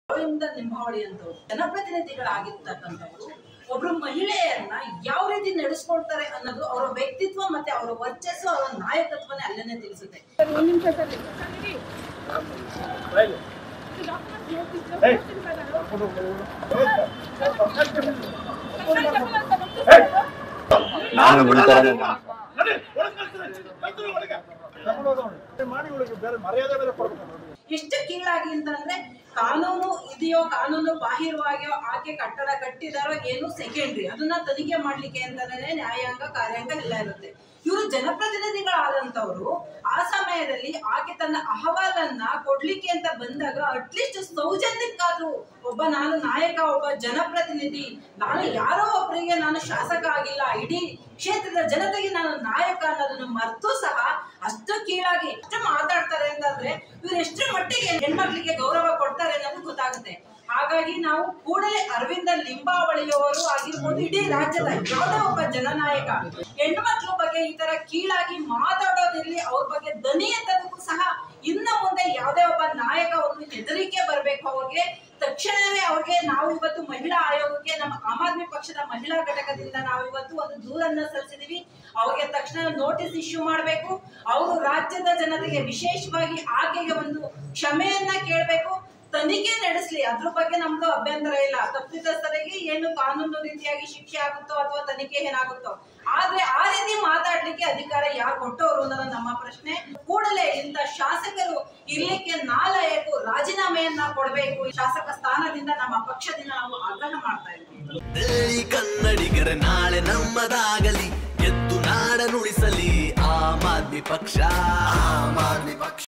ಅರವಿಂದ ನಿಂಬಾವಳಿ ಅಂತವ್ರು ಜನಪ್ರತಿನಿಧಿಗಳಾಗಿರ್ತಕ್ಕಂಥವ್ರು ಒಬ್ರು ಮಹಿಳೆಯರನ್ನ ಯಾವ ರೀತಿ ನಡೆಸ್ಕೊಳ್ತಾರೆ ಅನ್ನೋದು ಅವರ ವ್ಯಕ್ತಿತ್ವ ಮತ್ತೆ ಅವರ ವರ್ಚಸ್ಸು ಅವರ ನಾಯಕತ್ವನೇ ಅಲ್ಲೇನೆ ತಿಳಿಸುತ್ತೆ ಒಂದ್ ನಿಮಿಷ ಸರ್ ಸರ್ ಇರಿ. ಇದು ಡಾಕ್ಯುಮೆಂಟ್ ನೋಡ್ತಿದ್ರು, ನೋಡ್ತೀನಿ ಸರ್ ನಾನು. ಸರ್, ಚಪ್ಪಲ್ ಅಂತ ಗೊತ್ತು ಸರ್ ಇದು? ನಾನು ಬಿಡ್ತಾರೆ ನಡಿ, ಒಳಗ್ ಕಳ್ಸ್ತಾರೆ. ಕಳ್ಸ್ತಾರೆ ಒಳಗೆ. ಕರ್ಕೊಂಡು ಹೋಗೋಣ. ಮಾಡಿ ಒಳಗೆ ಬೇರೆ ಮರ್ಯಾದೆ ಬೇರೆ ಕೊಡ್ಬೇಕು ನೋಡಿ. ಎಷ್ಟು ಕೀಳಾಗಿ ಅಂತಂದ್ರೆ ಕಾನೂನು ಇದೆಯೋ ಕಾನೂನು ಬಾಹಿರವಾಗಿಯೋ ಆಕೆ ಕಟ್ಟಡ ಕಟ್ಟಿದಾರೋ ಏನು ಸೆಕೆಂಡ್ರಿ ಅದನ್ನ ತನಿಖೆ ಮಾಡ್ಲಿಕ್ಕೆ ಅಂತಾನೆ ನ್ಯಾಯಾಂಗ ಕಾರ್ಯಾಂಗ ಎಲ್ಲ ಇರುತ್ತೆ ಇವರು ಜನಪ್ರತಿನಿಧಿಗಳಾದಂತವ್ರು ಆ ಸಮಯದಲ್ಲಿ ಆಕೆ ತನ್ನ ಅಹವಾಲನ್ನ ಕೊಡ್ಲಿಕ್ಕೆ ಅಂತ ಬಂದಾಗ ಅಟ್ಲೀಸ್ಟ್ ಸೌಜನ್ಯಕ್ಕಾದ್ರೂ ಒಬ್ಬ ನಾನು ನಾಯಕ ಒಬ್ಬ ಜನಪ್ರತಿನಿಧಿ ನಾನು ಯಾರೋ ಒಬ್ಬರಿಗೆ ನಾನು ಶಾಸಕ ಆಗಿಲ್ಲ ಇಡೀ ಕ್ಷೇತ್ರದ ಜನತೆಗೆ ನಾನು ನಾಯಕ ಅನ್ನೋದನ್ನು ಮರೆತು ಸಹ ಅಷ್ಟು ಕೀಳಾಗಿ ಎಷ್ಟು ಮಾತಾಡ್ತಾರೆ ಅಂತಂದ್ರೆ ಇವ್ರು ಎಷ್ಟರ ಮಟ್ಟಿಗೆ ಹೆಣ್ಮಕ್ಳಿಗೆ ಗೌರವ ಕೊಡ್ತಾರೆ ಅನ್ನೋದು ಗೊತ್ತಾಗುತ್ತೆ ಹಾಗಾಗಿ ನಾವು ಕೂಡಲೇ ಅರವಿಂದ ಲಿಂಬಾವಳಿಯವರು ಆಗಿರ್ಬೋದು ಇಡೀ ರಾಜ್ಯದ ಯಾವುದೇ ಒಬ್ಬ ಜನನಾಯಕ ಹೆಣ್ಮಕ್ಳ ಬಗ್ಗೆ ಈ ತರ ಕೀಳಾಗಿ ಮಾತಾಡೋದಿರ್ಲಿ ಅವ್ರ ಬಗ್ಗೆ ದನಿ ಎತ್ತೋದಕ್ಕೂ ಸಹ ಇನ್ನ ಮುಂದೆ ಯಾವುದೇ ಒಬ್ಬ ನಾಯಕ ಒಂದು ಹೆದರಿಕೆ ಬರ್ಬೇಕು ಅವ್ರಿಗೆ ತಕ್ಷಣವೇ ಅವ್ರಿಗೆ ನಾವು ಇವತ್ತು ಮಹಿಳಾ ಆಯೋಗಕ್ಕೆ ನಮ್ಮ ಆಮ್ ಆದ್ಮಿ ಪಕ್ಷದ ಮಹಿಳಾ ಘಟಕದಿಂದ ನಾವು ಇವತ್ತು ಒಂದು ದೂರನ್ನ ಸಲ್ಲಿಸಿದೀವಿ ಅವ್ರಿಗೆ ತಕ್ಷಣ ನೋಟಿಸ್ ಇಶ್ಯೂ ಮಾಡಬೇಕು ಅವರು ರಾಜ್ಯದ ಜನತೆಗೆ ವಿಶೇಷವಾಗಿ ಆಕೆಗೆ ಒಂದು ಕ್ಷಮೆಯನ್ನ ಕೇಳಬೇಕು ತನಿಖೆ ನಡೆಸಲಿ ಅದ್ರ ಬಗ್ಗೆ ನಮ್ದು ಅಭ್ಯಂತರ ಇಲ್ಲ ತಪ್ಪಿತಸ್ಥರಿಗೆ ಏನು ಕಾನೂನು ರೀತಿಯಾಗಿ ಶಿಕ್ಷೆ ಆಗುತ್ತೋ ಅಥವಾ ತನಿಖೆ ಏನಾಗುತ್ತೋ ಆದ್ರೆ ಆ ರೀತಿ ಮಾತಾಡ್ಲಿಕ್ಕೆ ಅಧಿಕಾರ ಯಾರು ಕೊಟ್ಟವರು ಅನ್ನೋದು ನಮ್ಮ ಪ್ರಶ್ನೆ ಕೂಡಲೇ ಇಂಥ ಶಾಸಕರು ಇರ್ಲಿಕ್ಕೆ ನಾಲಾಯಕು ರಾಜೀನಾಮೆಯನ್ನ ಕೊಡಬೇಕು ಶಾಸಕ ಸ್ಥಾನದಿಂದ ನಮ್ಮ ಪಕ್ಷದಿಂದ ನಾವು ಆಗ್ರಹ ಮಾಡ್ತಾ ಇದ್ದೀವಿ ಬೆಳ್ಳಿ ಕನ್ನಡಿಗರ ನಾಳೆ ನಮ್ಮದಾಗಲಿ ಎದ್ದು ನಾಡ ನುಡಿಸಲಿ ಆಮ್ ಆದ್ಮಿ ಪಕ್ಷ ಆಮ್ ಆದ್ಮಿ ಪಕ್ಷ